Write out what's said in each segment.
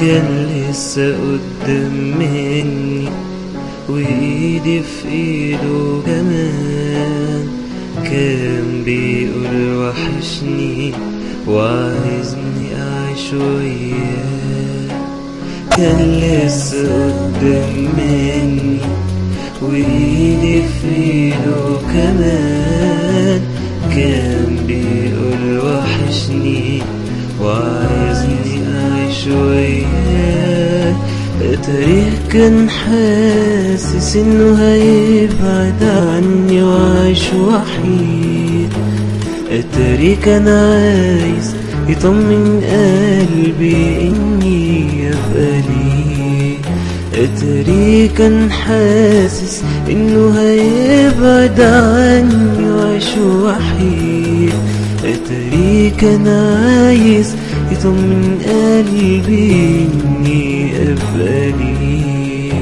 كان لسه قدام مني وإيدي في إيده كمان كان بيقول وحشني وعايزني أعيش وياه كان لسه قدام مني وإيدي في إيده كمان كان بيقول وحشني وعايزني أعيش وياه تاريخ كان حاسس إنه هيبعد عني وعايش وحيد التاريخ كان عايز يطمن قلبي إني أبقى ليه التاريخ كان حاسس إنه هيبعد عني وعايش وحيد التاريخ كان عايز يطمن قلبي إني أبقى ليه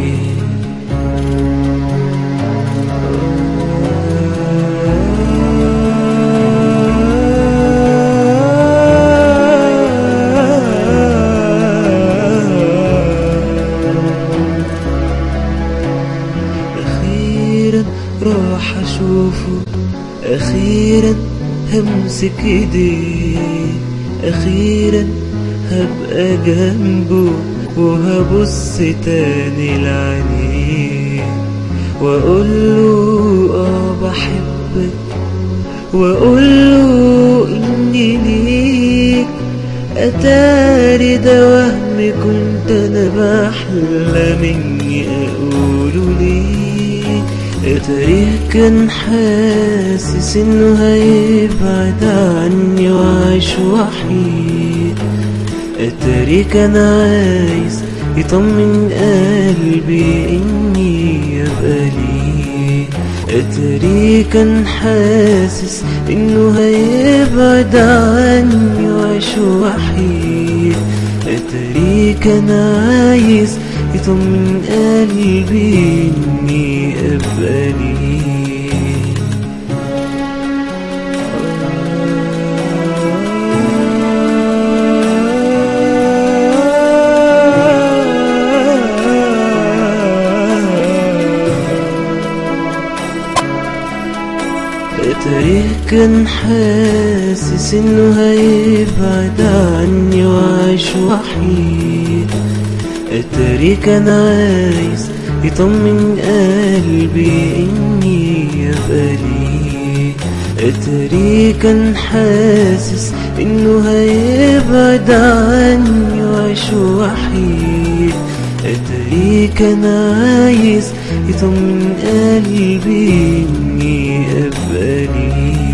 أخيرا راح أشوفه أخيرا همسك ايديه أخيرا هبقى جنبه وهبص تاني لعينيه وأقول له آه بحبك وأقول له إني ليك أتاري ده وهم كنت أنا بحلم إني أقوله ليك أتاريه كان حاسس إنه هيبعد عني وعايش وحيد أتاريه كان عايز يطمن قلبي إني أبقى ليه أتاريه كان حاسس إنه هيبعد عني وعايش وحيد أتاريه كان عايز يطمن قلبي إني أبقى ليه تاريخ كان حاسس انه هيبعد عني وعايش وحيد التاريخ كان عايز يطمن قلبي اني ابقى ليه التاريخ كان حاسس انه هيبعد عني وعايش وحيد التاريخ كان عايز يطمن قلبي اني ابقى ليه